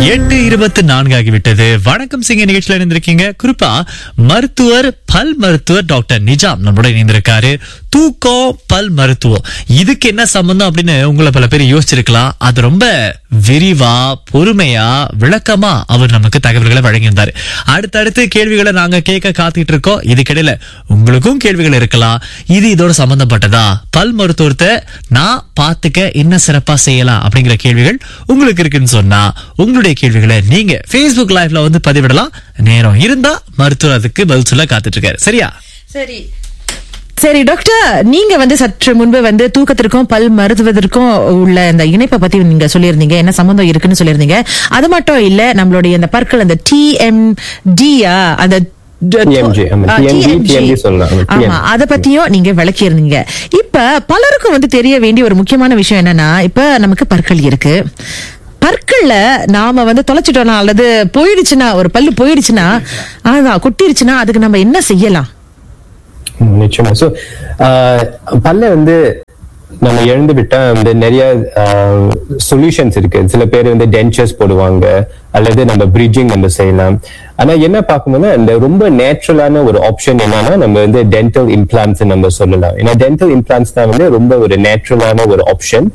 எட்டு இருபத்தி நான்கு ஆகிவிட்டது வணக்கம் சிங்க நிகழ்ச்சியில இருந்திருக்கீங்க குறிப்பா மருத்துவர் பல் மருத்துவர் டாக்டர் நிஜாம் நம்மளோட இணைந்திருக்காரு தூக்கம் பல் மருத்துவம் இதுக்கு என்ன சம்பந்தம் அப்படின்னு உங்களை பல பேர் யோசிச்சிருக்கலாம் அது ரொம்ப விரிவா பொறுமையா விளக்கமா அவர் நமக்கு தகவல்களை வழங்கியிருந்தாரு அடுத்தடுத்து கேள்விகளை நாங்க கேட்க காத்துக்கிட்டு இருக்கோம் இதுக்கிடையில உங்களுக்கும் கேள்விகள் இருக்கலாம் இது இதோட சம்பந்தப்பட்டதா பல் மருத்துவத்தை நான் பார்த்துக்க என்ன சிறப்பா செய்யலாம் அப்படிங்கிற கேள்விகள் உங்களுக்கு இருக்குன்னு சொன்னா உங்களுடைய கேள்விகளை நீங்க Facebook லைவ்ல வந்து பதிவிடலாம் நேரம் இருந்தா மருத்துவர் அதுக்கு பதில் சொல்ல காத்துட்டு இருக்காரு சரியா சரி சரி டாக்டர் நீங்க வந்து சற்று முன்பு வந்து தூக்கத்திற்கும் பல் மருத்துவதற்கும் உள்ள இந்த இணைப்பை பத்தி நீங்க சொல்லியிருந்தீங்க என்ன சம்பந்தம் இருக்குன்னு சொல்லியிருந்தீங்க அது மட்டும் இல்ல நம்மளுடைய அந்த பற்கள் அந்த டிஎம்டியா அந்த TMJ, ஆமா. ஆ, TMD, TMG. TMD சொல்லலாம். ஆமா, ஆமா TMD. அத பத்தியும் நீங்க விளக்கியிருந்தீங்க இப்ப பலருக்கும் வந்து தெரிய வேண்டிய ஒரு முக்கியமான விஷயம் என்னன்னா இப்ப நமக்கு பற்கள் இருக்கு பற்கள்ல நாம வந்து தொலைச்சிட்டோம்னா அல்லது போயிடுச்சுன்னா ஒரு பல்லு போயிடுச்சுன்னா அதான் கொட்டிருச்சுன்னா அதுக்கு நம்ம என்ன செய்யலாம் ம், நிச்சயமா சோ பல்ல வந்து நம்ம இழந்து விட்டா வந்து நிறைய சொல்யூஷன்ஸ் இருக்கு சில பேர் வந்து டென்ச்சர்ஸ் போடுவாங்க அல்லது நம்ம பிரிட்ஜிங் நம்ம செய்யலாம் ஆனா என்ன பார்க்கணும்னா இந்த ரொம்ப நேச்சுரலான ஒரு ஆப்ஷன் என்னன்னா நம்ம வந்து டென்டல் இம்ப்ளான்ஸ் நம்ம சொல்லலாம் ஏன்னா டென்டல் இம்ப்ளான்ஸ் தான் வந்து ரொம்ப ஒரு நேச்சுரலான ஒரு ஆப்ஷன்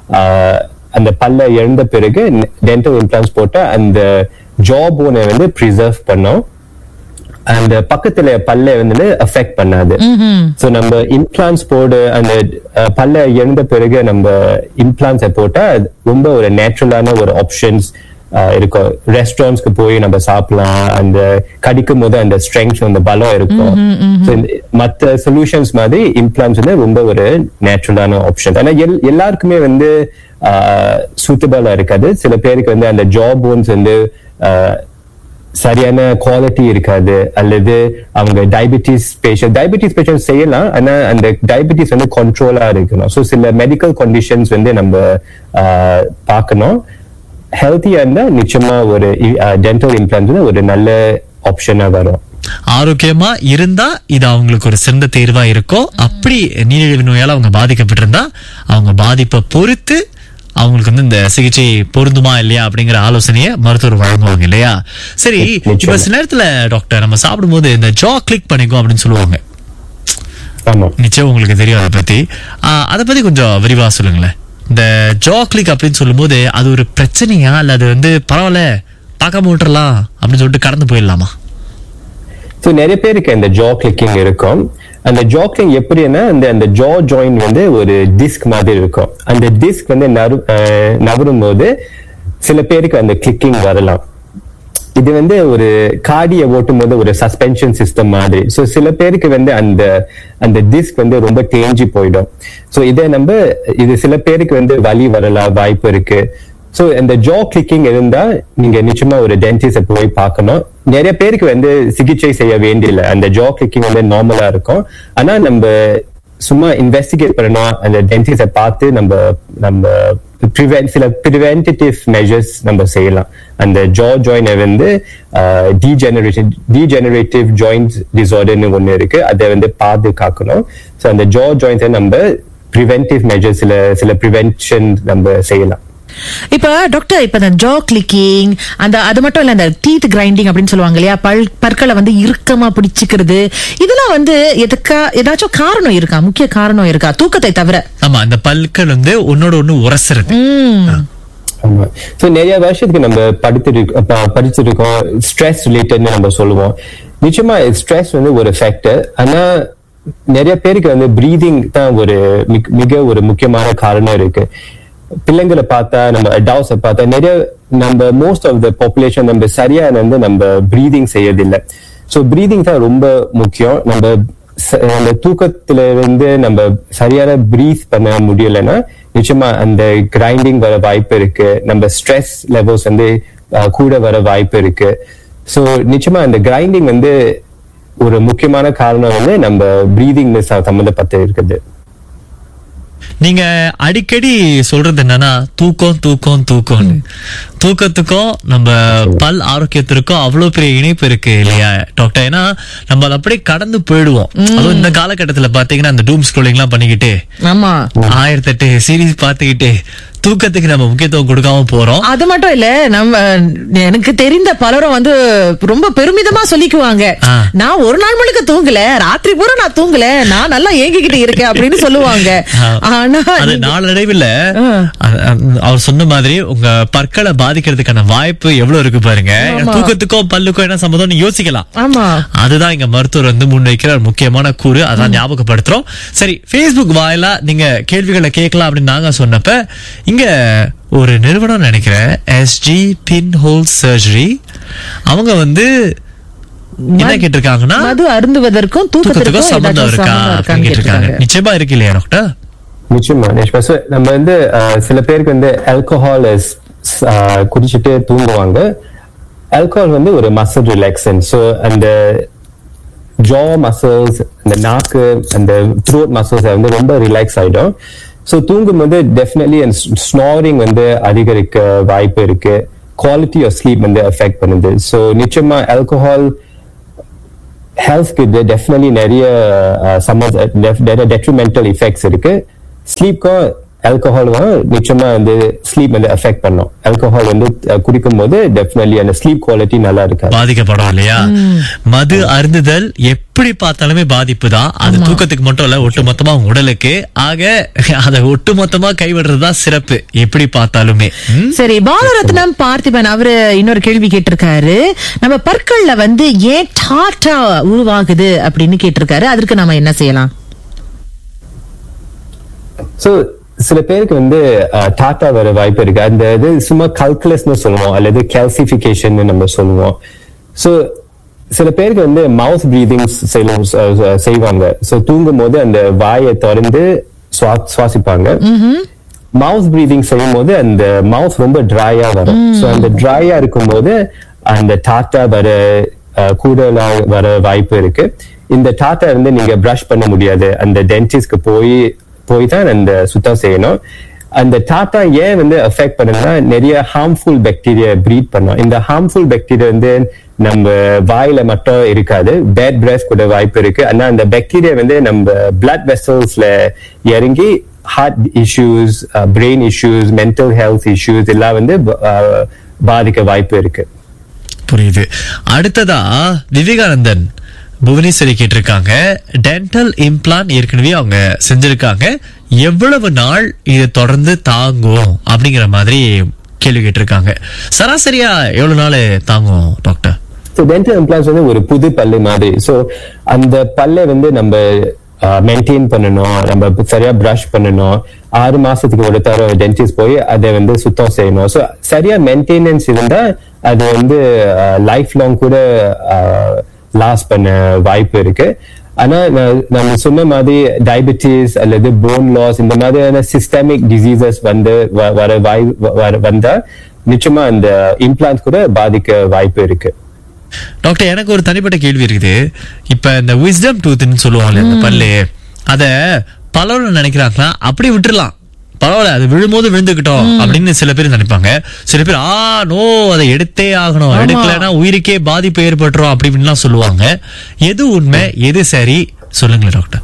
அந்த பல்ல இழந்த பிறகு டென்டல் இம்ப்ளான்ஸ் போட்டா அந்த ஜா போனை வந்து ப்ரிசர்வ் பண்ணோம் அந்த பக்கத்துல பல்ல வந்து அஃபெக்ட் பண்ணாது சோ நம்ம இம்ப்ளான்ஸ் போடு அந்த அஹ், பல்ல இழந்த பிறகு நம்ம இம்ப்ளான்ஸை போட்டா அது ரொம்ப ஒரு நேச்சுரலான ஒரு ஆப்ஷன்ஸ் இருக்கும் ரெஸ்டாரண்ட்ஸ்க்கு போய் நம்ம சாப்பிடலாம் அந்த கடிக்கும் போது அந்த ஸ்ட்ரெங்க் அந்த பலம் இருக்கும் So, இந்த மத்த சொல்யூஷன்ஸ் மாதிரி இம்ப்ளான்ஸ் வந்து ரொம்ப ஒரு நேச்சுரலான ஆப்ஷன் ஆனா எல்- எல்லாருக்குமே வந்து சூட்டபிளா இருக்காது சில பேருக்கு வந்து அந்த ஜாப் போன்ஸ் வந்து ஆஹ், சரியான குவாலிட்டி இருக்காது அல்லது அவங்க டயபிட்டிஸ் பேஷண்ட் டயபிட்டிஸ் பேஷண்ட் செய்யலாம் ஆனா அந்த டயபிட்டிஸ் வந்து கண்ட்ரோலா இருக்கணும் ஸோ சில மெடிக்கல் கண்டிஷன்ஸ் வந்து நம்ம ஆஹ், பார்க்கணும் ஹெல்த்தியா இருந்தா நிச்சயமா ஒரு டென்டல் இம்ப்ளான்ஸ் வந்து ஒரு நல்ல ஆப்ஷனா வரும் ஆரோக்கியமா இருந்தா இது அவங்களுக்கு ஒரு சிறந்த தேர்வா இருக்கும் அப்படி நீரிழிவு நோயால அவங்க பாதிக்கப்பட்டிருந்தா அவங்க பாதிப்பை பொறுத்து அவங்களுக்கு வந்து இந்த சிகிச்சை பொருந்துமா இல்லையா அப்படிங்கிற ஆலோசனையை மருத்துவர் வழங்குவாங்க இல்லையா சரி நிச்சயமா. இப்ப சில நேரத்துல டாக்டர் நம்ம சாப்பிடும்போது இந்த ஜா கிளிக் பண்ணிக்கும் அப்படின்னு சொல்லுவாங்க ஆமா நிச்சயம் உங்களுக்கு தெரியும் அதை பத்தி ஆஹ், அதை பத்தி கொஞ்சம் விரிவா சொல்லுங்களேன் இந்த ஜா கிளிக் அப்படின்னு சொல்லும்போது அது ஒரு பிரச்சனையா இல்ல அது வந்து பரவாயில்ல பார்க்காம விட்டுறலாம் அப்படின்னு சொல்லிட்டு கடந்து போயிடலாமா ஸோ நிறைய பேருக்கு அந்த ஜா கிளிக்கிங் இருக்கும் அந்த ஜா கிளிக் எப்படின்னா அந்த அந்த ஜா ஜாயின் வந்து ஒரு டிஸ்க் மாதிரி இருக்கும் அந்த டிஸ்க் வந்து நறு அஹ், நகரும் போது சில பேருக்கு அந்த கிளிக்கிங் வரலாம் இது வந்து ஒரு காடியை ஓட்டும் போது ஒரு சஸ்பென்ஷன் சிஸ்டம் மாதிரி ஸோ சில பேருக்கு வந்து அந்த அந்த டிஸ்க் வந்து ரொம்ப தேஞ்சு போயிடும் ஸோ இதை நம்ம இது சில பேருக்கு வந்து வலி வரலாம் வாய்ப்பு இருக்கு ஸோ இந்த ஜா கிளிக்கிங் இருந்தா நீங்க நிச்சயமா ஒரு டென்டிஸ்ட போய் பார்க்கணும் நிறைய பேருக்கு வந்து சிகிச்சை செய்ய வேண்டியதில்லை அந்த ஜா கிளிக்கிங் வந்து நார்மலா இருக்கும் ஆனா நம்ம சும்மா இன்வெஸ்டிகேட் பண்ணணும் அந்த டென்டிஸ்ட பார்த்து நம்ம நம்ம ப்ரிவென்ட் சில ப்ரிவென்டிவ் மெஷர்ஸ் நம்ம செய்யலாம் அந்த ஜா ஜாயினை வந்து டீஜெனரேஷன் டீஜெனரேட்டிவ் ஜாயின்ட் டிசார்டர்னு ஒன்று இருக்கு அதை வந்து பாதுகாக்கணும் ஸோ அந்த ஜா ஜாயின்ஸை நம்ம ப்ரிவென்டிவ் மெஷர்ஸ் சில சில ப்ரிவென்ஷன் நம்ம செய்யலாம் இப்ப டாக்டர் இப்ப இந்த ஜா கிளிக்கிங் அந்த அது மட்டும் இல்ல அந்த டீத் கிரைண்டிங் அப்படின்னு சொல்லுவாங்க இல்லையா பல் பற்களை வந்து இறுக்கமா பிடிச்சுக்கிறது இதெல்லாம் வந்து எதுக்கா ஏதாச்சும் காரணம் இருக்கா முக்கிய காரணம் இருக்கா தூக்கத்தை தவிர ஆமா இந்த பல்கள் வந்து ஒன்னோட ஒண்ணு உரசுறது ஆமா ஸோ நிறைய வருஷத்துக்கு நம்ம படித்திருக்கோம் ப- படிச்சிருக்கோம் ஸ்ட்ரெஸ் ரிலேட்டட்னு நம்ம சொல்லுவோம் நிச்சயமா ஸ்ட்ரெஸ் வந்து ஒரு ஃபேக்டர் ஆனா நிறைய பேருக்கு வந்து பிரீதிங் தான் ஒரு மிக- மிக ஒரு முக்கியமான காரணம் இருக்கு பிள்ளைங்களை பார்த்தா நம்ம அடால்ட்ஸை பார்த்தா நிறைய நம்ம மோஸ்ட் ஆஃப் த பாப்புலேஷன் நம்ம சரியா வந்து நம்ம பிரீதிங் செய்யறதில்லை ஸோ பிரீதிங் தான் ரொம்ப முக்கியம் நம்ம ச- அந்த தூக்கத்துல இருந்து நம்ம சரியான பிரீத் பண்ண முடியலன்னா நிச்சயமா அந்த கிரைண்டிங் வர வாய்ப்பு இருக்கு நம்ம ஸ்ட்ரெஸ் லெவல்ஸ் வந்து அஹ், கூட வர வாய்ப்பு இருக்கு ஸோ நிச்சயமா அந்த கிரைண்டிங் வந்து ஒரு முக்கியமான காரணம் வந்து நம்ம பிரீதிங் சம்மந்தப்பட்டு இருக்குது நீங்க அடிக்கடி சொல்றது என்னன்னா தூக்கம் தூக்கம் தூக்கம்னு தூக்கத்துக்கும் நம்ம பல் ஆரோக்கியத்திற்கும் அவ்வளவு பெரிய இணைப்பு இருக்கு இல்லையா டாக்டர் ஏன்னா நம்ம அதை அப்படியே கடந்து போயிடுவோம் அதுவும் இந்த காலகட்டத்துல பாத்தீங்கன்னா அந்த டூம் ஸ்க்ரோலிங் எல்லாம் பண்ணிக்கிட்டு ஆமா ஆயிரத்தி எட்டு சீரீஸ் பாத்துக்கிட்டு தூக்கத்துக்கு நம்ம முக்கியத்துவம் கொடுக்காம போறோம் அது மட்டும் இல்ல நம்ம எனக்கு தெரிந்த பலரும் வந்து ரொம்ப பெருமிதமா சொல்லிக்குவாங்க ஆ. நான் ஒரு நாள் முழுக்க தூங்கல ராத்திரி பூரா நான் தூங்கல நான் நல்லா ஏங்கிக்கிட்டு இருக்கேன் அப்படின்னு சொல்லுவாங்க ஆனா அது நீங்க- நாளடைவில் ஆ. அவர் சொன்ன மாதிரி உங்க பற்களை பாதிக்கிறதுக்கான வாய்ப்பு எவ்வளவு இருக்கு பாருங்க ஆமா. தூக்கத்துக்கும் பல்லுக்கும் என்ன சம்மதம் யோசிக்கலாம் ஆமா அதுதான் இங்க மருத்துவர் வந்து முன்வைக்கிற ஒரு முக்கியமான கூறு அதான் ஞாபகப்படுத்துறோம் சரி Facebook வாயிலா நீங்க கேள்விகளை கேட்கலாம் அப்படின்னு நாங்க சொன்னப்ப இங்க ஒரு நிறுவனம் நினைக்கிறேன் எஸ்ஜி பின் ஹோல் சர்ஜரி அவங்க வந்து என்ன கேட்டிருக்காங்கன்னா மது அருந்துவதற்கும் தூக்கத்துக்கும் தூக்கத்திற்கும் சம்பந்தம் ஏதாச்சும் இருக்கா சம்பந்தம் அப்படின்னு இருக்கான்னு கேட்டிருக்காங்க கேட்டிருக்காங்க நிச்சயமா இருக்கு இல்லையா டாக்டர் நிச்சயமா நிச்சயமா So, நம்ம வந்து அஹ், சில பேருக்கு வந்து ஆல்கஹால் குடிச்சிட்டு தூங்குவாங்க ஆல்கஹால் வந்து ஒரு மசில் ரிலாக்சன் ஸோ அந்த ஜா மசில்ஸ் அந்த நாக்கு அந்த த்ரோட் மசில்ஸ் வந்து ரொம்ப ரிலாக்ஸ் ஆயிடும் ஸோ தூங்கும்போது டெஃபினெட்லி அந்த ஸ்னோரிங் வந்து அதிகரிக்க வாய்ப்பு இருக்கு குவாலிட்டி ஆஃப் ஸ்லீப் வந்து அஃபெக்ட் பண்ணுது ஸோ நிச்சயமா ஆல்கஹால் ஹெல்த்க்கு டெஃபினெட்லி நிறைய நிறைய டெட்ரிமெண்டல் எஃபெக்ட்ஸ் இருக்கு ஸ்லீப்க்கும் ஆல்கஹாலுக்கும் நிச்சயமா வந்து ஸ்லீப் வந்து அஃபெக்ட் பண்ணும் ஆல்கஹால் வந்து அஹ், குடிக்கும் போது டெஃபினெட்லி அந்த ஸ்லீப் குவாலிட்டி நல்லா இருக்காது பாதிக்கப்படும் இல்லையா மது அருந்துதல் எப்படி பார்த்தாலுமே பாதிப்பு தான் அது தூக்கத்துக்கு மட்டும் இல்ல ஒட்டு மொத்தமா உங்க உடலுக்கு ஆக அதை ஒட்டு மொத்தமா கைவிடுறதுதான் சிறப்பு எப்படி பார்த்தாலுமே ம்? சரி பாலரத்னம் பார்த்திபன் அவரு இன்னொரு கேள்வி கேட்டிருக்காரு நம்ம பற்கள்ல வந்து ஏன் டாட்டா உருவாகுது அப்படின்னு கேட்டிருக்காரு அதற்கு நாம என்ன செய்யலாம் ஸோ சில பேருக்கு வந்து அஹ், டாட்டா வர வாய்ப்பு இருக்கு அந்த இது சும்மா கல்குலஸ்னு சொல்லுவோம் அல்லது கேல்சிஃபிகேஷன் நம்ம சொல்லுவோம் ஸோ சில பேருக்கு வந்து மவுத் பிரீதிங் செய்வாங்க ஸோ தூங்கும் போது அந்த வாயை திறந்து சுவா- சுவாசிப்பாங்க மவுத் பிரீதிங் செய்யும் போது அந்த மவுத் ரொம்ப ட்ரையா வரும் ஸோ அந்த ட்ரையா இருக்கும்போது அந்த டாட்டா வர அஹ், கூடுதலா வர வாய்ப்பு இருக்கு இந்த டாட்டா இருந்து நீங்க பிரஷ் பண்ண முடியாது அந்த டென்டிஸ்ட்க்கு போய் போய் தான் அந்த சுத்தம் செய்யணும் அந்த டாட்டா ஏன் வந்து அஃபெக்ட் பண்ணுன்னா நிறைய ஹார்ம்ஃபுல் பாக்டீரியா ப்ரீட் பண்ணும் இந்த ஹார்ம்ஃபுல் பாக்டீரியா வந்து நம்ம வாயில மட்டும் இருக்காது பேட் பிரெஸ் கூட வாய்ப்பு இருக்கு ஆனா அந்த பாக்டீரியா வந்து நம்ம பிளட் வெசல்ஸ்ல இறங்கி heart issues brain issues mental health issues எல்லாம் வந்து அஹ், பாதிக்க வாய்ப்பு இருக்கு புரியுது அடுத்ததா விவேகானந்தன் புவனேஸ்வரி கேட்டிருக்காங்க டென்டல் இம்ப்ளான் ஏற்கனவே அவங்க செஞ்சிருக்காங்க எவ்வளவு நாள் இது தொடர்ந்து தாங்கும் அப்படிங்கிற மாதிரி கேள்வி கேட்டிருக்காங்க சராசரியா எவ்வளவு நாள் தாங்கும் டாக்டர் ஸோ டென்டல் இம்ப்ளான்ஸ் வந்து ஒரு புது பல்லு மாதிரி ஸோ அந்த பல்லை வந்து நம்ம மெயின்டைன் பண்ணணும் நம்ம சரியா ப்ரஷ் பண்ணணும் ஆறு மாசத்துக்கு ஒரு தர டென்டிஸ்ட் போய் அதை வந்து சுத்தம் செய்யணும் ஸோ சரியா மெயின்டெனன்ஸ் இருந்தா அது வந்து லைஃப் லாங் கூட லாஸ் பண்ண வாய்ப்பு இருக்கு ஆனா நான் நம்ம சொன்ன மாதிரி டயபெட்டிஸ் அல்லது போன் லாஸ் இந்த மாதிரியான சிஸ்டமிக் டிசீசஸ் வந்து வ- வர வாய் வ- வந்தா நிச்சயமா அந்த இம்ப்ளான்ஸ் கூட பாதிக்க வாய்ப்பு இருக்கு டாக்டர் எனக்கு ஒரு தனிப்பட்ட கேள்வி இருக்குது இப்ப இந்த விஸ்டம் டூத்னு சொல்லுவாங்கல்ல இந்த பல்லு அத பலரும் நினைக்கிறாங்களா அப்படி விட்டுறலாம் பரவாயில்ல அது விழும்போது விழுந்துக்கிட்டோம் அப்படின்னு சில பேர் நினைப்பாங்க சில பேர் ஆ நோ அதை எடுத்தே ஆகணும் எடுக்கலைன்னா உயிருக்கே பாதிப்பு ஏற்பட்டுரும் அப்படி இப்படின்லாம் சொல்லுவாங்க எது உண்மை எது சரி சொல்லுங்களேன் டாக்டர்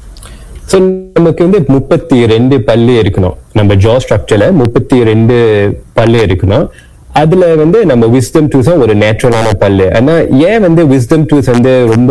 ஸோ நமக்கு வந்து முப்பத்தி ரெண்டு பல்லு இருக்கணும் நம்ம ஜா ஸ்ட்ரக்சர்ல முப்பத்தி ரெண்டு பல்லு இருக்கணும் அதுல வந்து நம்ம விஸ்டம் டூஸும் ஒரு நேச்சுரலான பல்லு ஆனா ஏன் வந்து விஸ்டம் டூத் வந்து ரொம்ப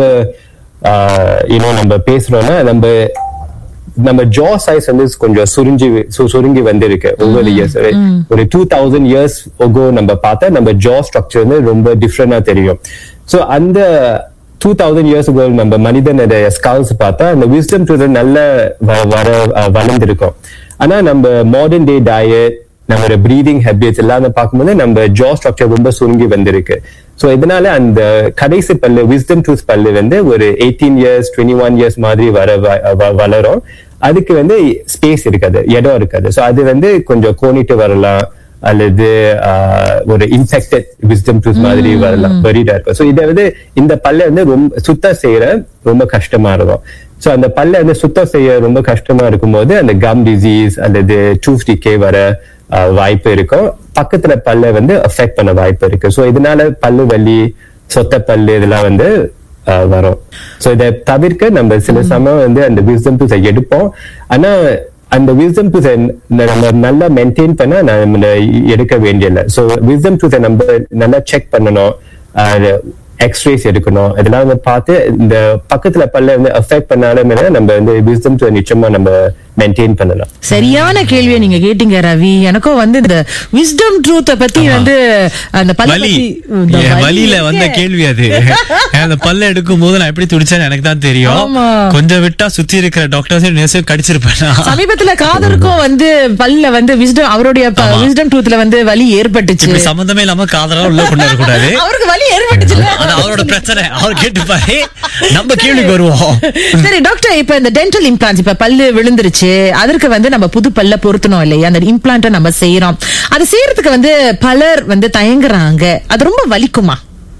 இன்னும் நம்ம பேசுறோம்னா நம்ம நம்ம ஜா சைஸ் வந்து கொஞ்சம் சுருங்கி சு- சுருங்கி வந்திருக்கு ஒவ்வொரு இயர்ஸ் ஒரு டூ தௌசண்ட் இயர்ஸ் ஒகோ நம்ம பார்த்தா நம்ம ஜா ஸ்ட்ரக்சர் வந்து ரொம்ப டிஃப்ரெண்டா தெரியும் ஸோ அந்த டூ தௌசண்ட் இயர்ஸ் நம்ம மனிதனோட ஸ்கால்ஸ் பார்த்தா அந்த விஸ்டம் டூத் நல்ல வ- வர அஹ், வளர்ந்திருக்கும் ஆனா நம்ம மாடர்ன் டே டயட் நம்மளோட பிரீதிங் ஹேபிட்ஸ் எல்லாம் பார்க்கும்போது நம்ம ஜா ஸ்ட்ரக்சர் ரொம்ப சுருங்கி வந்திருக்கு சோ இதனால அந்த கடைசி பல்லு விஸ்டம் டூத் பல்லு வந்து ஒரு eighteen years twenty one years மாதிரி வர வ- வ- வளரும் அதுக்கு வந்து ஸ்பேஸ் இருக்காது இடம் இருக்காது சோ அது வந்து கொஞ்சம் கோணிட்டு வரலாம் அல்லது ஆஹ், ஒரு இன்ஃபெக்டட் விஸ்டம் டூத் மாதிரி வரலாம் பரிடா இருக்கும் ஸோ இதை வந்து இந்த பல்லை வந்து ரொம்ப சுத்தம் செய்யற ரொம்ப கஷ்டமா இருக்கும் ஸோ அந்த பல்லை வந்து சுத்தம் செய்ய ரொம்ப கஷ்டமா இருக்கும்போது அந்த கம் டிசீஸ் அல்லது டூத் டிகே வர அஹ், வாய்ப்பு இருக்கும் பக்கத்துல பல்ல வந்து அஃபெக்ட் பண்ண வாய்ப்பு இருக்கு சோ இதனால பல்லு வலி சொத்த பல்லு இதெல்லாம் வந்து அஹ், வரும் சோ இதை தவிர்க்க நம்ம சில சமயம் வந்து அந்த விஸ்டம் டூத்தை எடுப்போம் ஆனா அந்த விஸ்டம் டூத்தை நம்ம நல்லா மெயின்டைன் பண்ண நம்ம எடுக்க வேண்டியதில்லை சோ விஸ்டம் டூத்தை நம்ம நல்லா செக் பண்ணணும் எக்ஸ்ரேஸ் எடுக்கணும் இதெல்லாம் வந்து பார்த்து இந்த பக்கத்துல பல்ல வந்து அஃபெக்ட் பண்ணாலுமே நம்ம வந்து விஸ்டம் டூ நிச்சயமா நம்ம மெயின்டைன் பண்ணலாம் சரியான கேள்வியை நீங்க கேட்டீங்க ரவி எனக்கும் வந்து இந்த விஸ்டம் ட்ரூத்த பத்தி வந்து அந்த பல்ல வலி பத்தி இந்த என் வலி வலியில இருக்கே. வந்த கேள்வி அது அந்த பல்ல எடுக்கும் போது நான் எப்படி துடிச்சேன்னு எனக்கு தான் தெரியும் ஆமா. கொஞ்சம் விட்டா சுத்தி இருக்கிற டாக்டர்ஸையும் நர்ஸையும் கடிச்சிருப்பேன் நான். சமீபத்துல காதருக்கும் வந்து பல்ல வந்து விஸ்டம் அவருடைய ஆமா. விஸ்டம் ட்ரூத்ல வந்து வலி ஏற்பட்டுச்சு இப்படி சம்பந்தமே இல்லாம காதலாம் உள்ள கொண்டு வரக்கூடாது அவருக்கு வலி ஏற்பட்டுச்சுல அது அவரோட பிரச்சனை அவர் கேட்டுப்பாரு நம்ம கேள்விக்கு வருவோம் சரி டாக்டர் இப்ப இந்த டென்டல் இம்ப்ளான்ஸ் இப்ப பல்லு விழுந்துருச்சு அதற்கு வந்து நம்ம புது பல்ல பொருத்தணும் இல்லையா அந்த இம்ப்ளான்ட்ட நம்ம செய்யறோம் அது செய்யறதுக்கு வந்து பலர் வந்து தயங்குறாங்க அது ரொம்ப வலிக்குமா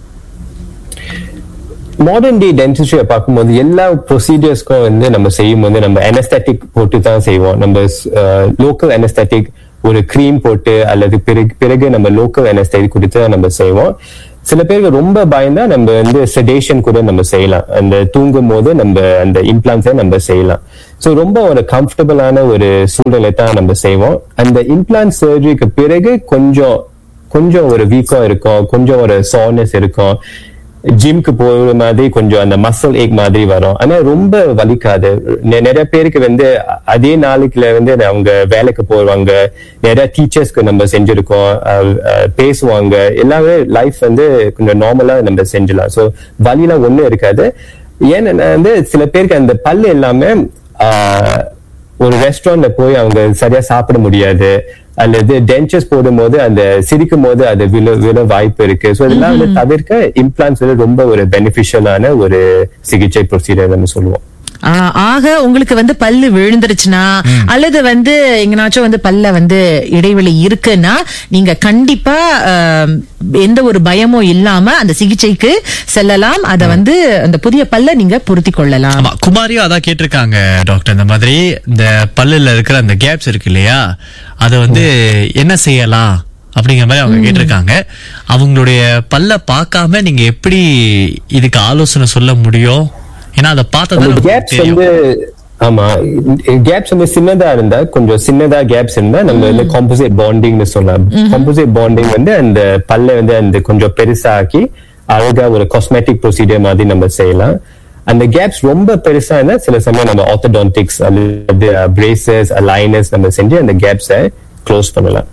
மாடர்ன் டே டென்டிஸ்ட்ரியை பார்க்கும்போது எல்லா ப்ரொசீஜர்ஸ்க்கும் வந்து நம்ம செய்யும் போது நம்ம அனஸ்தட்டிக் போட்டு தான் செய்வோம் நம்ம லோக்கல் அனஸ்தட்டிக் ஒரு க்ரீம் போட்டு அல்லது பிறகு பிறகு நம்ம லோக்கல் அனஸ்தட்டிக் கொடுத்து தான் நம்ம செய்வோம் சில பேருக்கு ரொம்ப பயந்தா நம்ம வந்து செடேஷன் கூட நம்ம செய்யலாம் அந்த தூங்கும் போது நம்ம அந்த இம்ப்ளான்ஸை நம்ம செய்யலாம் ஸோ ரொம்ப ஒரு கம்ஃபர்டபுளான ஒரு சூழ்நிலை தான் நம்ம செய்வோம் அந்த இம்ப்ளான்ட் சர்ஜரிக்கு பிறகு கொஞ்சம் கொஞ்சம் ஒரு வீக்கம் இருக்கும் கொஞ்சம் ஒரு சானஸ் இருக்கும் ஜிம்க்கு போற மாதிரி கொஞ்சம் அந்த மசில் ஏக் மாதிரி வரும் ஆனா ரொம்ப வலிக்காது நெ- நிறைய பேருக்கு வந்து அ- அதே நாளைக்குல வந்து அவங்க வேலைக்கு போவாங்க நிறைய டீச்சர்ஸ்க்கு நம்ம செஞ்சிருக்கோம் அஹ், அஹ், பேசுவாங்க எல்லாமே லைஃப் வந்து கொஞ்சம் நார்மலா நம்ம செஞ்சிடலாம் ஸோ வலிலாம் ஒண்ணும் இருக்காது ஏன்னா வந்து சில பேருக்கு அந்த பல்லு எல்லாமே ஆஹ், ஒரு ரெஸ்டாரண்ட்ல போய் அவங்க சரியா சாப்பிட முடியாது அல்லது டென்ச்சர்ஸ் போடும்போது அந்த சிரிக்கும் போது அது விழ விழ வாய்ப்பு இருக்கு ஸோ இதெல்லாம் வந்து தவிர்க்க இம்ப்ளான்ஸ் வந்து ரொம்ப ஒரு பெனிஃபிஷியலான ஒரு சிகிச்சை ப்ரொசீஜர் நம்ம சொல்லுவோம் ஆ, ஆக உங்களுக்கு வந்து பல்லு விழுந்துருச்சுன்னா அல்லது வந்து எங்கனாச்சும் வந்து பல்ல வந்து இடைவெளி இருக்குன்னா நீங்க கண்டிப்பா ஆம், எந்த ஒரு பயமும் இல்லாம அந்த சிகிச்சைக்கு செல்லலாம் அத வந்து அந்த புதிய பல்ல நீங்க பொருத்தி கொள்ளலாம் ஆமா குமாரியும் அதான் கேட்டிருக்காங்க டாக்டர் இந்த மாதிரி இந்த பல்லுல இருக்கிற அந்த கேப்ஸ் இருக்கு இல்லையா அதை வந்து என்ன செய்யலாம் அப்படிங்கிற மாதிரி அவங்க கேட்டிருக்காங்க அவங்களுடைய பல்ல பார்க்காம நீங்க எப்படி இதுக்கு ஆலோசனை சொல்ல முடியும் ஏன்னா அதை பார்த்தா அந்த தான் கேப்ஸ் தெரியும் வந்து ஆமா கேப்ஸ் வந்து சின்னதா இருந்தா கொஞ்சம் சின்னதா கேப்ஸ் இருந்தா நம்ம வந்து காம்போசிட் பாண்டிங்னு சொல்லலாம் காம்போசிட் பாண்டிங் வந்து அந்த பல்ல வந்து அந்த கொஞ்சம் பெருசாக்கி அழகா ஒரு காஸ்மெட்டிக் ப்ரொசீஜர் மாதிரி நம்ம செய்யலாம் அந்த கேப்ஸ் ரொம்ப பெருசா இருந்தா சில சமயம் நம்ம ஆர்த்தோடான்டிக்ஸ் அல்லது பிரேசஸ் அலைனஸ் நம்ம செஞ்சு அந்த கேப்ஸை க்ளோஸ் பண்ணலாம்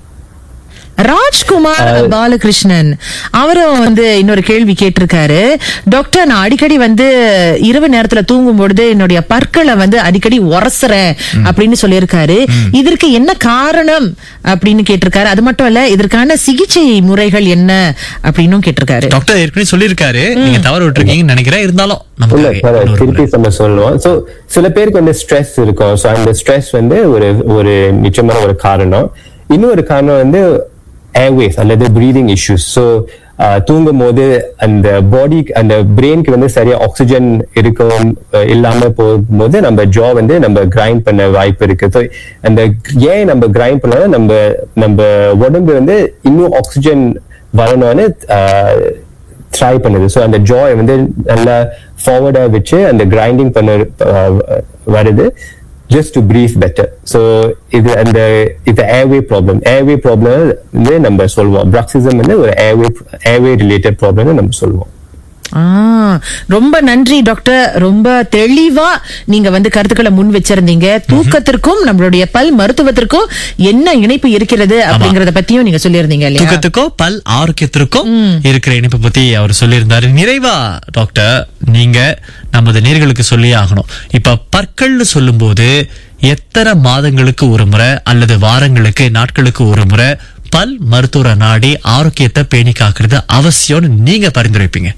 ராஜ்குமார் பாலகிருஷ்ணன் அவரும் வந்து இன்னொரு கேள்வி கேட்டிருக்காரு டாக்டர் நான் அடிக்கடி வந்து இரவு நேரத்துல தூங்கும் பொழுது என்னுடைய பற்களை வந்து அடிக்கடி உரசுறேன் அப்படின்னு சொல்லியிருக்காரு இதற்கு என்ன காரணம் அப்படின்னு கேட்டிருக்காரு அது மட்டும் இல்ல இதற்கான சிகிச்சை முறைகள் என்ன அப்படின்னும் கேட்டிருக்காரு டாக்டர் ஏற்கனவே சொல்லியிருக்காரு நீங்க தவறு விட்டுருக்கீங்கன்னு நினைக்கிறேன் இருந்தாலும் இல்ல நமக்கு பரவாயில்ல. இன்னொரு திருப்பி முறை. நம்ம சொல்லுவோம் சோ சில பேருக்கு வந்து ஸ்ட்ரெஸ் இருக்கும் சோ அந்த ஸ்ட்ரெஸ் வந்து ஒரு ஒரு நிச்சயமான ஒரு காரணம் இன்னொரு காரணம் வந்து ஏர்வேஸ் அல்லது பிரீதிங் இஷ்யூஸ் ஸோ தூங்கும் போது அந்த பாடி அந்த பிரெயினுக்கு வந்து சரியா ஆக்சிஜன் இருக்கும் அஹ், இல்லாம போகும்போது நம்ம ஜா வந்து நம்ம கிரைண்ட் பண்ண வாய்ப்பு இருக்கு ஸோ அந்த ஏன் நம்ம கிரைண்ட் பண்ணாலும் நம்ம நம்ம உடம்பு வந்து இன்னும் ஆக்சிஜன் வரணும்னு அஹ், ட்ரை பண்ணுது ஸோ அந்த ஜாய் வந்து நல்லா ஃபார்வர்டா வச்சு அந்த கிரைண்டிங் பண்ண அஹ், வருது just to breathe better so இது அந்த இது ஏர்வே ப்ராப்ளம் ஏர்வே ப்ராப்ளம் வந்து நம்ம சொல்லுவோம் பிராக்சிசம் வந்து ஒரு ஏர்வே ஏர்வே ரிலேட்டட் ப்ராப்ளம்னு நம்ம சொல்லுவோம் ஆ, ரொம்ப நன்றி டாக்டர் ரொம்ப தெளிவா நீங்க வந்து கருத்துக்களை முன் வச்சிருந்தீங்க தூக்கத்திற்கும் நம்மளுடைய பல் மருத்துவத்திற்கும் என்ன இணைப்பு இருக்கிறது அப்படிங்கறத பத்தியும் நீங்க சொல்லியிருந்தீங்க இல்லையா தூக்கத்துக்கும் பல் ஆரோக்கியத்திற்கும் இருக்கிற இணைப்பை பத்தி அவர் சொல்லியிருந்தாரு நிறைவா டாக்டர் நீங்க நமது நேர்களுக்கு சொல்லியே ஆகணும் இப்ப பற்கள்னு சொல்லும்போது எத்தனை மாதங்களுக்கு ஒரு முறை அல்லது வாரங்களுக்கு நாட்களுக்கு ஒரு முறை பல் மருத்துவரை நாடி ஆரோக்கியத்தை பேணி காக்குறது அவசியம்னு நீங்க பரிந்துரைப்பீங்க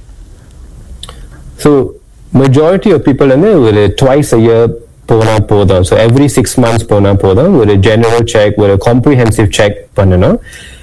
ஸோ மெஜாரிட்டி ஆஃப் பீப்புள் வந்து ஒரு ட்வைஸ் இயர் போனா போதும் ஸோ எவ்ரி சிக்ஸ் மந்த்ஸ் போனா போதும் ஒரு ஜெனரல் செக் ஒரு காம்ப்ரிஹென்சிவ் செக் பண்ணணும்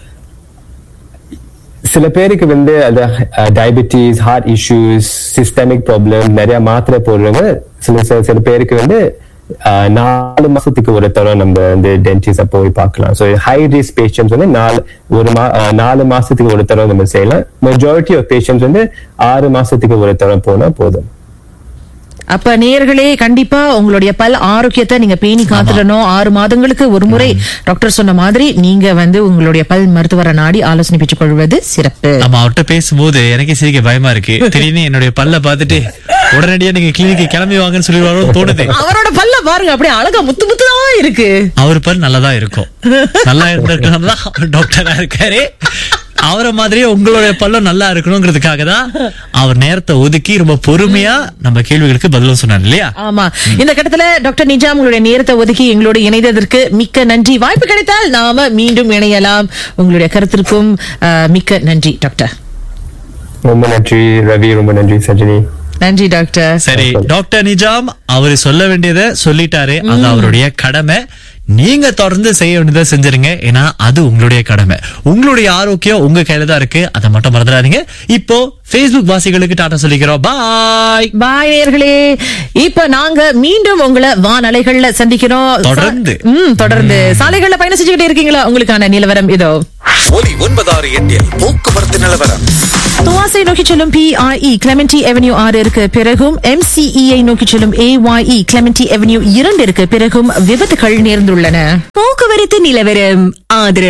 சில பேருக்கு வந்து அது diabetes heart issues systemic problem நிறைய மாத்திரை போடுறவங்க சில சில சில பேருக்கு வந்து ஆஹ், நாலு மாசத்துக்கு ஒரு தரம் நம்ம வந்து டென்டிஸ்ட போய் பார்க்கலாம் ஸோ ஹை ரிஸ்க் பேஷண்ட்ஸ் வந்து நாலு ஒரு மா ஆஹ், நாலு மாசத்துக்கு ஒரு தரம் நம்ம செய்யலாம் மெஜாரிட்டி ஆஃப் பேஷண்ட்ஸ் வந்து ஆறு மாசத்துக்கு ஒரு தரம் போனா போதும் அப்ப நேயர்களே கண்டிப்பா உங்களுடைய பல் ஆரோக்கியத்தை நீங்க பேணி காத்துடணும் ஆறு மாதங்களுக்கு ஒரு முறை டாக்டர் சொன்ன மாதிரி நீங்க வந்து உங்களுடைய பல் மருத்துவரை நாடி ஆலோசனை பெற்றுக் கொள்வது சிறப்பு நம்ம அவர்கிட்ட பேசும்போது எனக்கே சிரிக்க பயமா இருக்கு திடீர்னு என்னுடைய பல்ல பார்த்துட்டு உடனடியா நீங்க கிளினிக்கு கிளம்பி வாங்கன்னு சொல்லிடுவாரோ தோணுது அவரோட பல்ல பாருங்க அப்படியே அழகா முத்து முத்துதா இருக்கு அவர் பல் நல்லதா இருக்கும் நல்லா இருந்திருக்கலாம் தான் அவர் டாக்டரா இருக்காரு அவரை மாதிரியே உங்களுடைய பல்லும் நல்லா இருக்கணுங்கிறதுக்காக தான் அவர் நேரத்தை ஒதுக்கி ரொம்ப பொறுமையா நம்ம கேள்விகளுக்கு பதிலும் சொன்னார் இல்லையா ஆமா இந்த கட்டத்துல டாக்டர் நிஜாம் உங்களுடைய நேரத்தை ஒதுக்கி எங்களோடு இணைந்ததற்கு மிக்க நன்றி வாய்ப்பு கிடைத்தால் நாம மீண்டும் இணையலாம் உங்களுடைய கருத்திற்கும் அஹ், மிக்க நன்றி டாக்டர் ரொம்ப நன்றி ரவி ரொம்ப நன்றி சஜினி நன்றி டாக்டர் சரி டாக்டர் நிஜாம் அவரு சொல்ல வேண்டியதை சொல்லிட்டாரு அது அவருடைய கடமை நீங்க தொடர்ந்து செய்ய வேண்டியதை செஞ்சிருங்க ஏன்னா அது உங்களுடைய கடமை உங்களுடைய ஆரோக்கியம் உங்க கையில தான் இருக்கு அதை மட்டும் மறந்துடாதீங்க இப்போ Facebook வாசிகளுக்கு டாட்டா சொல்லிக்கிறோம் பாய் பாய் நேர்களே இப்ப நாங்க மீண்டும் உங்களை வானலைகள்ல சந்திக்கிறோம் தொடர்ந்து. ம் தொடர்ந்து சாலைகள்ல பயணம் செஞ்சுக்கிட்டே இருக்கீங்களா உங்களுக்கான நிலவரம் இதோ ஒலி ஒன்பதாறு எட்டில் போக்குவரத்து நிலவரம் துவாசை நோக்கி செல்லும் பிஐஇ கிளமெண்டி அவென்யூ ஆறு இருக்கு பிறகும் எம்சிஇஐ நோக்கி செல்லும் ஏஒய்இ கிளமெண்டி அவென்யூ இரண்டு இருக்கு பிறகும் விபத்துகள் நேர்ந்துள்ளன போக்குவரத்து நிலவரம் ஆதரவு